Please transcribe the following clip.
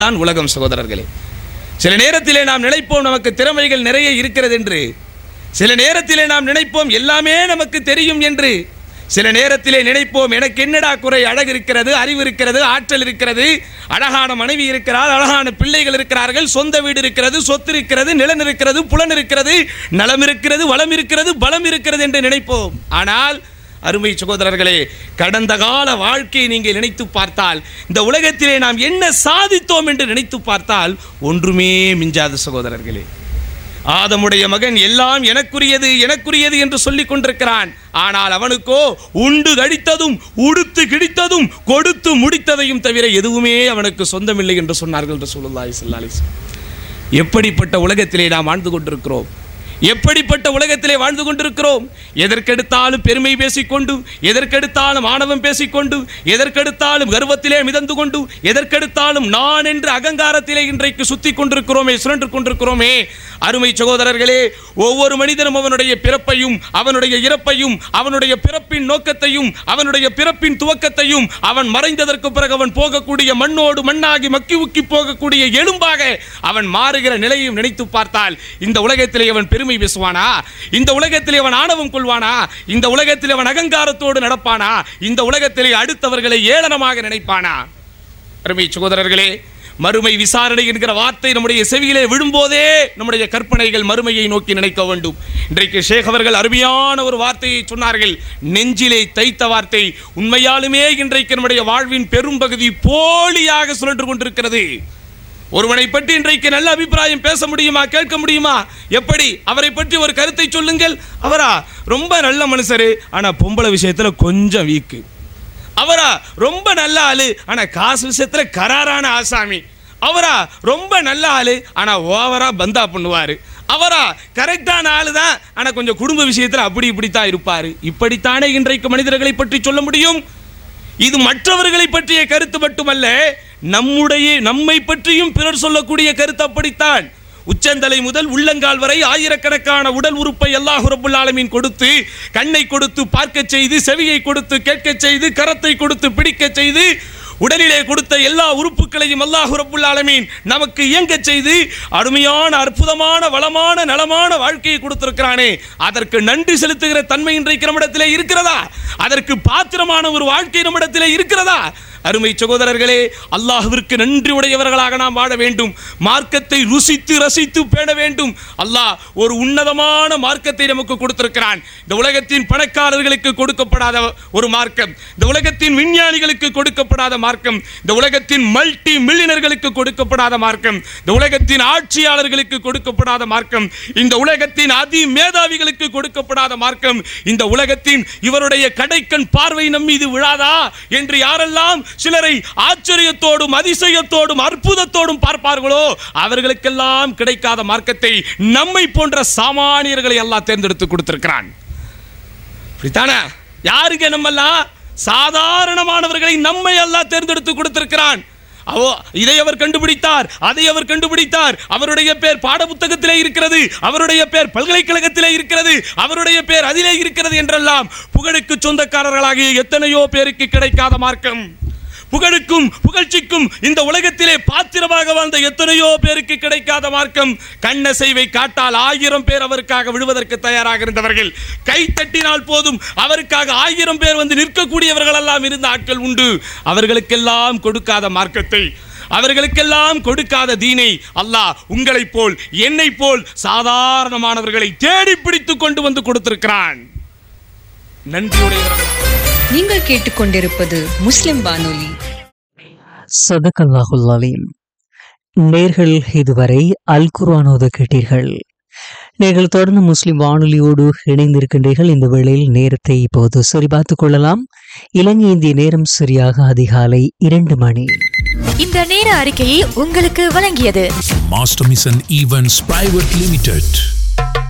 தான் உலகம் சகோதரர்களே சில நேரத்திலே நாம் நினைப்போம் நமக்கு திறமைகள் நிறைய இருக்கிறது என்று சில நேரத்திலே நாம் நினைப்போம் எல்லாமே நமக்கு தெரியும் என்று சில நேரத்திலே நினைப்போம் எனக்கு என்னடா குறை அழகு இருக்கிறது அறிவு இருக்கிறது ஆற்றல் இருக்கிறது அழகான மனைவி இருக்கிறார் அழகான பிள்ளைகள் இருக்கிறார்கள் சொந்த வீடு இருக்கிறது சொத்து இருக்கிறது நிலன் இருக்கிறது புலன் இருக்கிறது நலம் இருக்கிறது வளம் இருக்கிறது பலம் இருக்கிறது என்று நினைப்போம் ஆனால் அருமை சகோதரர்களே கடந்த கால வாழ்க்கையை நீங்கள் நினைத்து பார்த்தால் இந்த உலகத்திலே நாம் என்ன சாதித்தோம் என்று நினைத்து பார்த்தால் ஒன்றுமே மிஞ்சாது சகோதரர்களே ஆதமுடைய மகன் எல்லாம் எனக்குரியது எனக்குரியது என்று சொல்லிக் கொண்டிருக்கிறான் ஆனால் அவனுக்கோ உண்டு கடித்ததும் உடுத்து கிடித்ததும் கொடுத்து முடித்ததையும் தவிர எதுவுமே அவனுக்கு சொந்தமில்லை என்று சொன்னார்கள் என்று சொல்லுல்லாய் செல்லாலிஸ் எப்படிப்பட்ட உலகத்திலே நாம் வாழ்ந்து கொண்டிருக்கிறோம் எப்படிப்பட்ட உலகத்திலே வாழ்ந்து கொண்டிருக்கிறோம் எதற்கெடுத்தாலும் பெருமை பேசிக்கொண்டு எதற்கெடுத்தாலும் ஆணவம் பேசிக்கொண்டு எதற்கெடுத்தாலும் கர்வத்திலே மிதந்து கொண்டு எதற்கெடுத்தாலும் நான் என்று அகங்காரத்திலே இன்றைக்கு சுத்தி கொண்டிருக்கிறோமே சுழன்று கொண்டிருக்கிறோமே அருமை சகோதரர்களே ஒவ்வொரு மனிதனும் அவனுடைய பிறப்பையும் அவனுடைய இறப்பையும் அவனுடைய பிறப்பின் நோக்கத்தையும் அவனுடைய பிறப்பின் துவக்கத்தையும் அவன் மறைந்ததற்கு பிறகு அவன் போகக்கூடிய மண்ணோடு மண்ணாகி மக்கி உக்கி போகக்கூடிய எலும்பாக அவன் மாறுகிற நிலையையும் நினைத்து பார்த்தால் இந்த உலகத்திலே அவன் பெருமை பேசுவானா இந்த உலகத்திலே அவன் ஆணவம் கொள்வானா இந்த உலகத்திலே அவன் அகங்காரத்தோடு நடப்பானா இந்த உலகத்திலே அடுத்தவர்களை ஏளனமாக நினைப்பானா அருமை சகோதரர்களே மறுமை விசாரணை என்கிற வார்த்தை நம்முடைய செவியிலே விழும்போதே நம்முடைய கற்பனைகள் மறுமையை நோக்கி நினைக்க வேண்டும் இன்றைக்கு ஷேக் அவர்கள் அருமையான ஒரு வார்த்தையை சொன்னார்கள் நெஞ்சிலே தைத்த வார்த்தை உண்மையாலுமே இன்றைக்கு நம்முடைய வாழ்வின் பெரும்பகுதி போலியாக சுழன்று கொண்டிருக்கிறது ஒருவனை பற்றி இன்றைக்கு நல்ல அபிப்பிராயம் பேச முடியுமா கேட்க முடியுமா எப்படி அவரை பற்றி ஒரு கருத்தை சொல்லுங்கள் அவரா ரொம்ப நல்ல மனுஷரு ஆனா பொம்பளை விஷயத்துல கொஞ்சம் வீக்கு அவரா ரொம்ப நல்ல ஆளு ஆனா காசு விஷயத்துல கராரான ஆசாமி அவரா ரொம்ப நல்ல ஆளு ஆனா ஓவரா பந்தா பண்ணுவாரு அவரா கரெக்டான ஆளு தான் ஆனா கொஞ்சம் குடும்ப விஷயத்துல அப்படி இப்படித்தான் இருப்பாரு இப்படித்தானே இன்றைக்கு மனிதர்களை பற்றி சொல்ல முடியும் இது மற்றவர்களை பற்றிய கருத்து மட்டுமல்ல நம்முடைய நம்மை பற்றியும் பிறர் சொல்லக்கூடிய கருத்து அப்படித்தான் உச்சந்தலை முதல் உள்ளங்கால் வரை ஆயிரக்கணக்கான உடல் உறுப்பை அல்லாஹ் ரப்புல் ஆலமீன் கொடுத்து கண்ணை கொடுத்து பார்க்க செய்து செவியை கொடுத்து கேட்க செய்து கரத்தை கொடுத்து பிடிக்க செய்து உடலிலே கொடுத்த எல்லா உறுப்புகளையும் அல்லாஹ் ரப்புல் ஆலமீன் நமக்கு இயங்க செய்து அருமையான அற்புதமான வளமான நலமான வாழ்க்கையை கொடுத்திருக்கிறானே அதற்கு நன்றி செலுத்துகிற தன்மை இன்றைக்கு நம்மிடத்திலே இருக்கிறதா அதற்கு பாத்திரமான ஒரு வாழ்க்கை நம்மிடத்திலே இருக்கிறதா அருமை சகோதரர்களே அல்லாஹ்விற்கு நன்றி உடையவர்களாக நாம் வாழ வேண்டும் மார்க்கத்தை ருசித்து ரசித்து பேண வேண்டும் அல்லாஹ் ஒரு உன்னதமான மார்க்கத்தை நமக்கு கொடுத்திருக்கிறான் இந்த உலகத்தின் பணக்காரர்களுக்கு கொடுக்கப்படாத ஒரு மார்க்கம் இந்த உலகத்தின் விஞ்ஞானிகளுக்கு கொடுக்கப்படாத மார்க்கம் இந்த உலகத்தின் மல்டி மில்லியனர்களுக்கு கொடுக்கப்படாத மார்க்கம் இந்த உலகத்தின் ஆட்சியாளர்களுக்கு கொடுக்கப்படாத மார்க்கம் இந்த உலகத்தின் அதி மேதாவிகளுக்கு கொடுக்கப்படாத மார்க்கம் இந்த உலகத்தின் இவருடைய கடைக்கண் பார்வை நம் மீது விழாதா என்று யாரெல்லாம் சிலரை ஆச்சரியத்தோடும் அதிசயத்தோடும் அற்புதத்தோடும் பார்ப்பார்களோ அவர்களுக்கெல்லாம் கிடைக்காத மார்க்கத்தை நம்மை போன்ற சாமானியர்களை எல்லாம் தேர்ந்தெடுத்து கொடுத்திருக்கிறான் அப்படித்தானே யாருங்க நம்மெல்லாம் சாதாரணமானவர்களை நம்மை எல்லாம் தேர்ந்தெடுத்து கொடுத்திருக்கிறான் அவோ இதை அவர் கண்டுபிடித்தார் அதை அவர் கண்டுபிடித்தார் அவருடைய பேர் பாடப்புத்தகத்திலே இருக்கிறது அவருடைய பேர் பல்கலைக்கழகத்திலே இருக்கிறது அவருடைய பேர் அதிலே இருக்கிறது என்றெல்லாம் புகழுக்கு சொந்தக்காரர்களாகிய எத்தனையோ பேருக்கு கிடைக்காத மார்க்கம் புகழுக்கும் புகழ்ச்சிக்கும் இந்த உலகத்திலே பாத்திரமாக வாழ்ந்த எத்தனையோ பேருக்கு கிடைக்காத மார்க்கம் கண்ணசைவை காட்டால் ஆயிரம் பேர் அவருக்காக விழுவதற்கு தயாராக இருந்தவர்கள் கை தட்டினால் போதும் அவருக்காக ஆயிரம் பேர் வந்து நிற்கக்கூடியவர்கள் எல்லாம் இருந்த ஆட்கள் உண்டு அவர்களுக்கெல்லாம் கொடுக்காத மார்க்கத்தை அவர்களுக்கெல்லாம் கொடுக்காத தீனை அல்லாஹ் உங்களைப் போல் என்னைப் போல் சாதாரணமானவர்களை தேடி பிடித்துக் கொண்டு வந்து கொடுத்திருக்கிறான் நன்றியுடையவர்கள் நீங்கள் கேட்டுக்கொண்டிருப்பது முஸ்லிம் வானொலி சதகல்லாஹுல் அலீம் நேர்கள் இதுவரை அல் குர்ஆனோத கேட்டீர்கள் நீங்கள் தொடர்ந்து முஸ்லிம் வானொலியோடு இணைந்திருக்கின்றீர்கள் இந்த வேளையில் நேரத்தை இப்போது சரிபார்த்துக் கொள்ளலாம் இலங்கை இந்திய நேரம் சரியாக அதிகாலை இரண்டு மணி இந்த நேர அறிக்கையை உங்களுக்கு வழங்கியது Master Mission Events Private Limited.